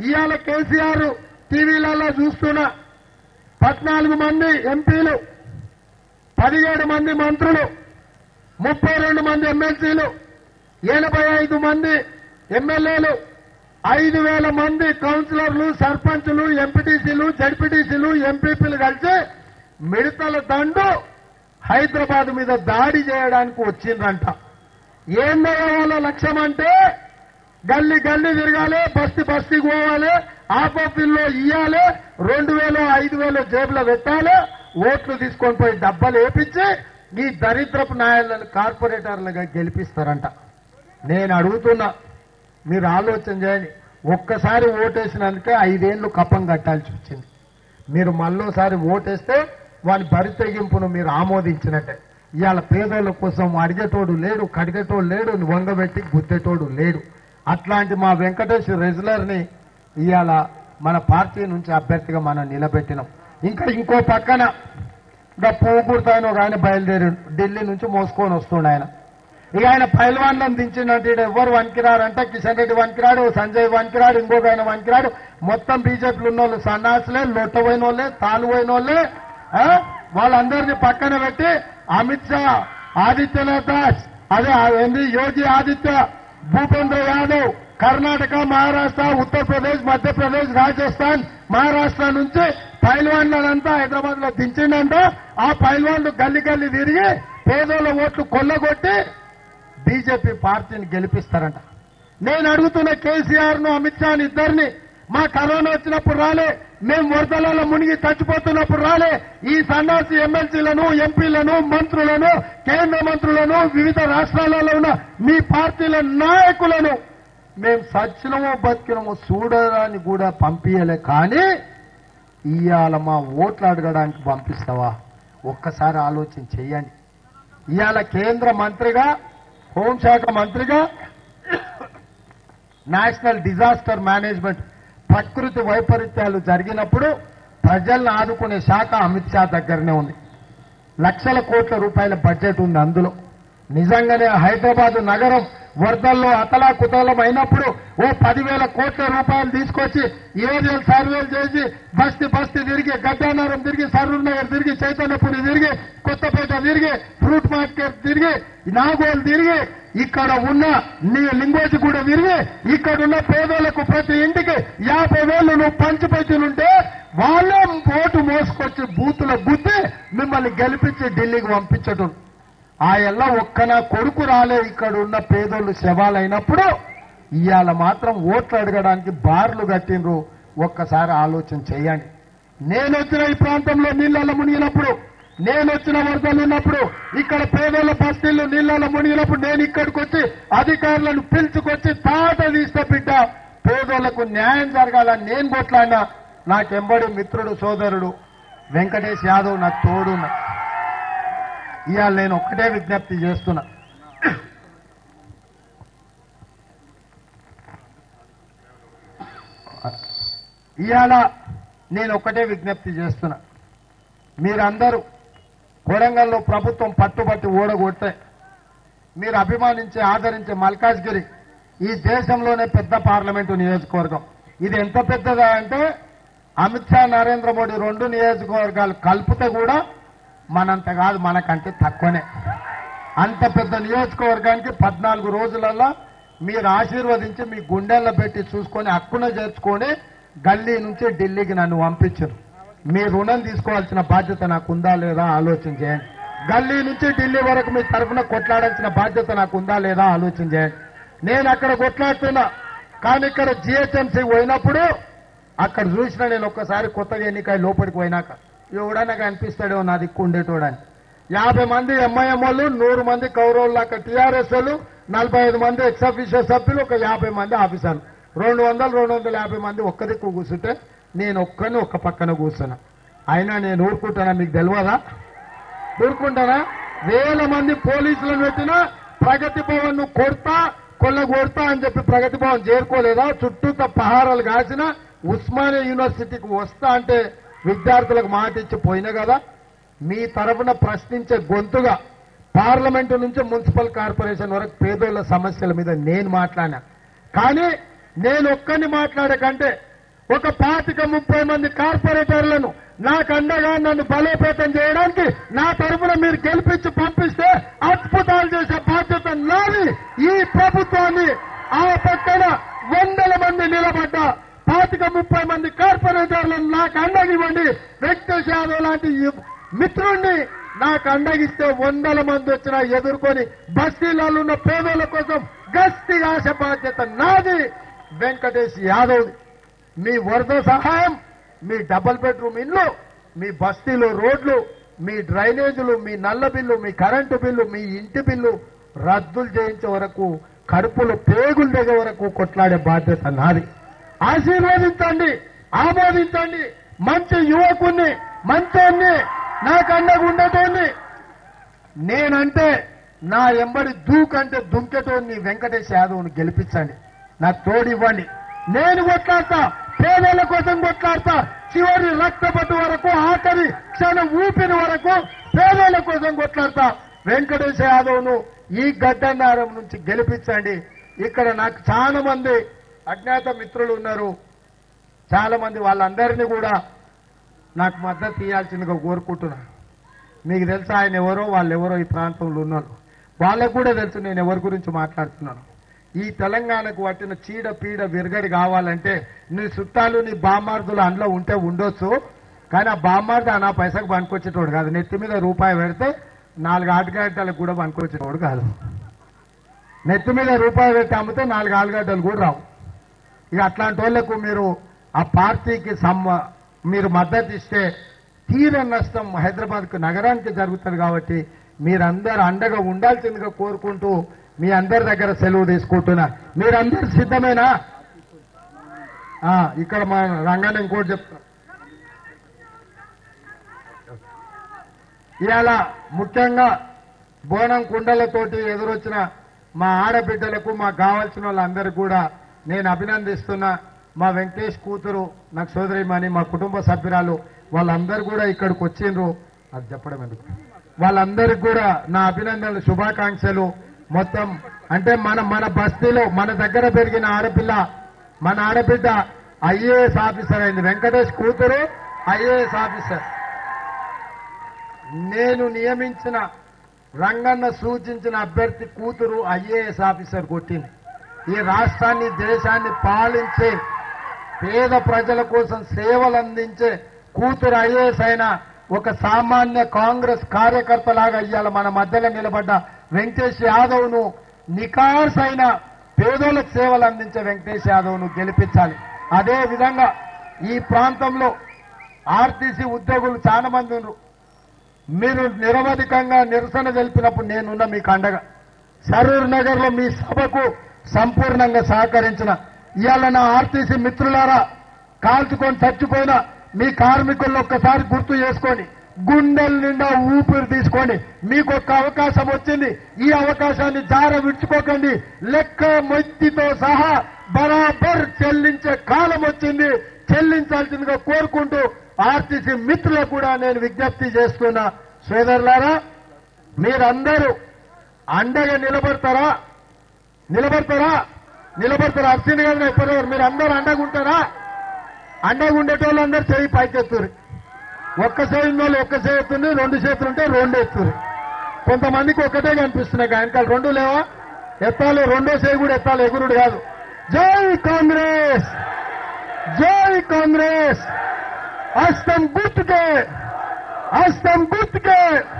ఇవాళ కేసీఆర్ టీవీలలో చూస్తున్నా పద్నాలుగు మంది ఎంపీలు పదిహేడు మంది మంత్రులు ముప్పై రెండు మంది ఎమ్మెల్సీలు ఎనభై ఐదు మంది ఎమ్మెల్యేలు ఐదు వేల మంది కౌన్సిలర్లు సర్పంచులు ఎంపీటీసీలు జడ్పీటీసీలు ఎంపీపీలు కలిసి మిడతల దండు హైదరాబాద్ మీద దాడి చేయడానికి వచ్చిండ్రంట ఏందయ్యా వాళ్ళ లక్ష్యం అంటే గల్లీ గల్లీ తిరగాలి బస్తీ బస్తీకి పోవాలి ఆపోపిల్లో ఇయ్యాలి రెండు వేలు ఐదు వేలు జేబులో పెట్టాలి ఓట్లు తీసుకొని పోయి డబ్బలు వేపించి ఈ దరిద్రపు నాయకులను కార్పొరేటర్లుగా గెలిపిస్తారంట నేను అడుగుతున్నా మీరు ఆలోచన చేయండి ఒక్కసారి ఓటేసినందుకే ఐదేళ్లు కప్పం కట్టాల్సి వచ్చింది మీరు మళ్ళోసారి ఓటేస్తే వాని బరి తెగింపును మీరు ఆమోదించినట్టే ఇవాళ పేదోళ్ళ కోసం అడిగేటోడు లేడు కడిగేటోడు లేడు వంగబెట్టి గుద్దేటోడు లేడు అట్లాంటి మా వెంకటేష్ రెగ్యులర్ని ఇవాళ మన పార్టీ నుంచి అభ్యర్థిగా మనం నిలబెట్టినాం ఇంకా ఇంకో పక్కన ఇంకా పోకూడతాయని ఒక ఆయన బయలుదేరి ఢిల్లీ నుంచి మోసుకొని వస్తుండ ఆయన ఇక ఆయన పైల్వాన్లను దించినట్టు ఈడ ఎవరు వనికిరారంటే కిషన్ రెడ్డి వనికిరాడు సంజయ్ వనికిరాడు ఇంకొక ఆయన వనికిరాడు మొత్తం బీజేపీలు ఉన్న వాళ్ళు సన్నాసులే లొట్టపోయిన వాళ్ళే తాలుపోయిన వాళ్ళే ఆ? వాళ్ళందరినీ పక్కన పెట్టి అమిత్ షా ఆదిత్యనాథ్ దాస్ అదే ఆ ఏంది యోగి ఆదిత్య భూపేంద్ర యాదవ్ కర్ణాటక మహారాష్ట్ర ఉత్తరప్రదేశ్ మధ్యప్రదేశ్ రాజస్థాన్ మహారాష్ట్ర నుంచి పైల్వాన్లంతా హైదరాబాద్ లో దించిండంట ఆ పైల్వాన్లు గల్లి గల్లి తిరిగి పేదోళ్ళ ఓట్లు కొల్లగొట్టి బీజేపీ పార్టీని గెలిపిస్తారంట నేను అడుగుతున్న కేసీఆర్ ను అమిత్ షాని ఇద్దరిని మా కరోనా వచ్చినప్పుడు రాలే మేము వరదలలో మునిగి చచ్చిపోతున్నప్పుడు రాలే ఈ సన్నాసి ఎమ్మెల్సీలను ఎంపీలను మంత్రులను కేంద్ర మంత్రులను వివిధ రాష్ట్రాలలో ఉన్న మీ పార్టీల నాయకులను మేము సచ్చినమో బతికినమో చూడడానికి కూడా పంపించలే కానీ ఇవాళ మా ఓట్లు అడగడానికి పంపిస్తావా ఒక్కసారి ఆలోచన చెయ్యండి ఇవాళ కేంద్ర మంత్రిగా హోంశాఖ మంత్రిగా నేషనల్ డిజాస్టర్ మేనేజ్మెంట్ ప్రకృతి వైపరీత్యాలు జరిగినప్పుడు ప్రజలను ఆదుకునే శాఖ అమిత్ షా దగ్గరనే ఉంది లక్షల కోట్ల రూపాయల బడ్జెట్ ఉంది అందులో నిజంగానే హైదరాబాద్ నగరం వరదల్లో అతలాకుతలం అయినప్పుడు ఓ పదివేల కోట్ల రూపాయలు తీసుకొచ్చి ఏరియల్ సర్వేలు చేసి బస్తీ బస్తీ తిరిగి గడ్డానగరం తిరిగి సరూర్ నగర్ తిరిగి చైతన్యపురి తిరిగి కొత్తపేట తిరిగి ఫ్రూట్ మార్కెట్ తిరిగి నాగోలు తిరిగి ఇక్కడ ఉన్న నీ లింగోజి కూడా తిరిగి ఇక్కడ ఉన్న పేదలకు ప్రతి ఇంటికి యాభై వేలు నువ్వు పంచిపెట్టినుంటే వాళ్ళే ఓటు మోసుకొచ్చి బూతుల గుద్ది మిమ్మల్ని గెలిపించి ఢిల్లీకి పంపించడం ఆ ఎల్ల ఒక్క నా కొడుకు రాలే ఇక్కడ ఉన్న పేదోళ్ళు శవాలైనప్పుడు ఇవాళ మాత్రం ఓట్లు అడగడానికి బార్లు కట్టినరు ఒక్కసారి ఆలోచన చేయండి నేను వచ్చిన ఈ ప్రాంతంలో నీళ్ళలో మునిగినప్పుడు నేను వచ్చిన వరదలు ఉన్నప్పుడు ఇక్కడ పేదోళ్ళ బస్తీళ్ళు నీళ్ళలో మునిగినప్పుడు నేను ఇక్కడికి వచ్చి అధికారులను పిలుచుకొచ్చి తాట తీస్తే బిడ్డ పేదోళ్లకు న్యాయం జరగాలని నేను కొట్లాడినా నాకెంబడి మిత్రుడు సోదరుడు వెంకటేష్ యాదవ్ నాకు తోడున్నా ఇవాళ నేను ఒక్కటే విజ్ఞప్తి చేస్తున్నా ఇవాళ నేను ఒక్కటే విజ్ఞప్తి చేస్తున్నా మీరందరూ కొడంగల్లో ప్రభుత్వం పట్టుబట్టి ఓడగొట్టే మీరు అభిమానించే ఆదరించే మల్కాజ్గిరి ఈ దేశంలోనే పెద్ద పార్లమెంటు నియోజకవర్గం ఇది ఎంత పెద్దదా అంటే అమిత్ షా నరేంద్ర మోడీ రెండు నియోజకవర్గాలు కలిపితే కూడా మనంత కాదు మనకంటే తక్కువనే అంత పెద్ద నియోజకవర్గానికి పద్నాలుగు రోజులలో మీరు ఆశీర్వదించి మీ గుండెల్లో పెట్టి చూసుకొని హక్కున చేర్చుకొని గల్లీ నుంచి ఢిల్లీకి నన్ను పంపించరు మీ రుణం తీసుకోవాల్సిన బాధ్యత నాకు ఉందా లేదా ఆలోచన చేయండి గల్లీ నుంచి ఢిల్లీ వరకు మీ తరఫున కొట్లాడాల్సిన బాధ్యత నాకు ఉందా లేదా ఆలోచన చేయండి నేను అక్కడ కొట్లాడుతున్నా కానీ ఇక్కడ జిహెచ్ఎంసీ పోయినప్పుడు అక్కడ చూసిన నేను ఒక్కసారి కొత్తగా ఎన్నికై లోపలికి పోయినాక ఎవడన్నా కనిపిస్తాడో నా దిక్కు ఉండేటోడని యాభై మంది ఎంఐఎం వాళ్ళు నూరు మంది కౌరవులు అక్కడ టీఆర్ఎస్ వాళ్ళు నలభై ఐదు మంది ఎక్స్ అఫీషియల్ సభ్యులు ఒక యాభై మంది ఆఫీసర్లు రెండు వందలు రెండు వందల యాభై మంది ఒక్క దిక్కు కూర్చుంటే నేను ఒక్కని ఒక్క పక్కన కూర్చున్నా అయినా నేను ఊరుకుంటానా మీకు తెలియదా ఊరుకుంటానా వేల మంది పోలీసులను పెట్టినా ప్రగతి భవన్ ను కొడతా కొల్ల కొడతా అని చెప్పి ప్రగతి భవన్ చేరుకోలేదా చుట్టూత పహారాలు కాసిన ఉస్మానియా యూనివర్సిటీకి వస్తా అంటే విద్యార్థులకు మాట ఇచ్చి పోయినా కదా మీ తరఫున ప్రశ్నించే గొంతుగా పార్లమెంటు నుంచి మున్సిపల్ కార్పొరేషన్ వరకు పేదోళ్ల సమస్యల మీద నేను మాట్లాడినా కానీ నేను ఒక్కరిని మాట్లాడే కంటే ఒక పాతిక ముప్పై మంది కార్పొరేటర్లను నాకు అండగా నన్ను బలోపేతం చేయడానికి నా తరఫున మీరు గెలిపించి పంపిస్తే అద్భుతాలు చేసే బాధ్యత నాది ఈ ప్రభుత్వాన్ని ఆ పక్కన వందల మంది నిలబడ్డ పాతిక ముప్పై మంది కార్పొరేటర్లను నాకు అండగివ్వండి వెంకటేష్ యాదవ్ లాంటి ఈ మిత్రుణ్ణి నాకు అండగిస్తే వందల మంది వచ్చినా ఎదుర్కొని బస్తీలలో ఉన్న పేదల కోసం గస్తీ ఆశ బాధ్యత నాది వెంకటేష్ యాదవ్ మీ వరద సహాయం మీ డబుల్ బెడ్రూమ్ ఇల్లు మీ బస్తీలో రోడ్లు మీ డ్రైనేజీలు మీ నల్ల బిల్లు మీ కరెంటు బిల్లు మీ ఇంటి బిల్లు రద్దులు చేయించే వరకు కడుపులో పేగులు దిగే వరకు కొట్లాడే బాధ్యత నాది ఆశీర్వదించండి ఆమోదించండి మంచి యువకుణ్ణి మంచోన్ని నాకు అండగా ఉండేటోన్ని నేనంటే నా ఎంబడి దూకంటే దుంకెటోని వెంకటేష్ యాదవ్ని గెలిపించండి నాకు తోడు ఇవ్వండి నేను కొట్లాడతా పేదల కోసం కొట్లాడతా చివరి రక్తపట్టు వరకు ఆఖరి క్షణం ఊపిరి వరకు పేదల కోసం కొట్లాడతా వెంకటేష్ యాదవ్ను ఈ గడ్డన్నారం నుంచి గెలిపించండి ఇక్కడ నాకు చాలా మంది అజ్ఞాత మిత్రులు ఉన్నారు చాలా మంది వాళ్ళందరినీ కూడా నాకు మద్దతు ఇవ్వాల్సిందిగా కోరుకుంటున్నాను మీకు తెలుసా ఆయన ఎవరో వాళ్ళు ఎవరో ఈ ప్రాంతంలో ఉన్నారు వాళ్ళకు కూడా తెలుసు నేను ఎవరి గురించి మాట్లాడుతున్నాను ఈ తెలంగాణకు పట్టిన చీడ పీడ విరగడి కావాలంటే నీ చుట్టాలు నీ బామ్మార్దులు అందులో ఉంటే ఉండొచ్చు కానీ ఆ బామ్మార్ది నా పైసకు పనికొచ్చేటోడు కాదు నెత్తి మీద రూపాయి పెడితే నాలుగు ఆటగడ్డలకు కూడా పనికొచ్చేటోడు కాదు నెత్తి మీద రూపాయి పెట్టి అమ్మితే నాలుగు ఆలుగడ్డలు కూడా రావు ఇక అట్లాంటి వాళ్ళకు మీరు ఆ పార్టీకి సమ్మ మీరు మద్దతు ఇస్తే తీర నష్టం హైదరాబాద్కు నగరానికి జరుగుతుంది కాబట్టి మీరందరూ అండగా ఉండాల్సిందిగా కోరుకుంటూ మీ అందరి దగ్గర సెలవు తీసుకుంటున్నా మీరందరూ సిద్ధమేనా ఆ, ఇక్కడ మా రంగాన్ని ఇంకోటి చెప్తా ఇవాళ ముఖ్యంగా బోనం కుండలతోటి ఎదురొచ్చిన మా ఆడబిడ్డలకు మాకు కావాల్సిన వాళ్ళందరూ కూడా నేను అభినందిస్తున్నా మా వెంకటేష్ కూతురు నాకు సోదరిమణి మా కుటుంబ సభ్యురాలు వాళ్ళందరూ కూడా ఇక్కడికి వచ్చిండ్రు అది చెప్పడం ఎందుకు వాళ్ళందరికీ కూడా నా అభినందనలు శుభాకాంక్షలు మొత్తం అంటే మన మన బస్తీలో మన దగ్గర పెరిగిన ఆడపిల్ల మన ఆడబిడ్డ ఐఏఎస్ ఆఫీసర్ అయింది వెంకటేష్ కూతురు ఐఏఎస్ ఆఫీసర్ నేను నియమించిన రంగన్న సూచించిన అభ్యర్థి కూతురు ఐఏఎస్ ఆఫీసర్ కొట్టింది ఈ రాష్ట్రాన్ని దేశాన్ని పాలించే పేద ప్రజల కోసం సేవలు అందించే కూతురు ఐఏఎస్ అయిన ఒక సామాన్య కాంగ్రెస్ కార్యకర్తలాగా ఇవాళ మన మధ్యలో నిలబడ్డ వెంకటేష్ యాదవ్ ను నికార్స్ అయిన పేదోళ్ళకు సేవలు అందించే వెంకటేష్ యాదవ్ ను గెలిపించాలి అదే విధంగా ఈ ప్రాంతంలో ఆర్టీసీ ఉద్యోగులు చాలా మంది ఉన్నారు మీరు నిరవధికంగా నిరసన తెలిపినప్పుడు నేనున్న మీకు అండగా సరూర్ నగర్ లో మీ సభకు సంపూర్ణంగా సహకరించిన ఇవాళ నా ఆర్టీసీ మిత్రులారా కాల్చుకొని చచ్చిపోయిన మీ కార్మికులను ఒక్కసారి గుర్తు చేసుకొని గుండెల నిండా ఊపిరి తీసుకొని మీకు ఒక అవకాశం వచ్చింది ఈ అవకాశాన్ని జార విడుచుకోకండి లెక్క మొత్తితో సహా బరాబర్ చెల్లించే కాలం వచ్చింది చెల్లించాల్సిందిగా కోరుకుంటూ ఆర్టీసీ మిత్రులకు కూడా నేను విజ్ఞప్తి చేస్తున్నా సోదరులారా మీరందరూ అండగా నిలబడతారా నిలబడతారా నిలబడతారా అర్చింది కదా ఎప్పటివారు మీరు అందరూ అండగా ఉంటారా అండగా ఉండేటోళ్ళు అందరూ చేయి పైకెత్తురు ఒక్క చేయి వాళ్ళు ఒక్క చేయి ఎత్తుంది రెండు చేతులు ఉంటే రెండు ఎత్తురు కొంతమందికి ఒక్కటే కనిపిస్తున్నాయి వెనకాల రెండు లేవా ఎత్తాలి రెండో చేయి కూడా ఎత్తాలి ఎగురుడు కాదు జై కాంగ్రెస్ జై కాంగ్రెస్ హస్తం గుర్తుకే హస్తం గుర్తుకే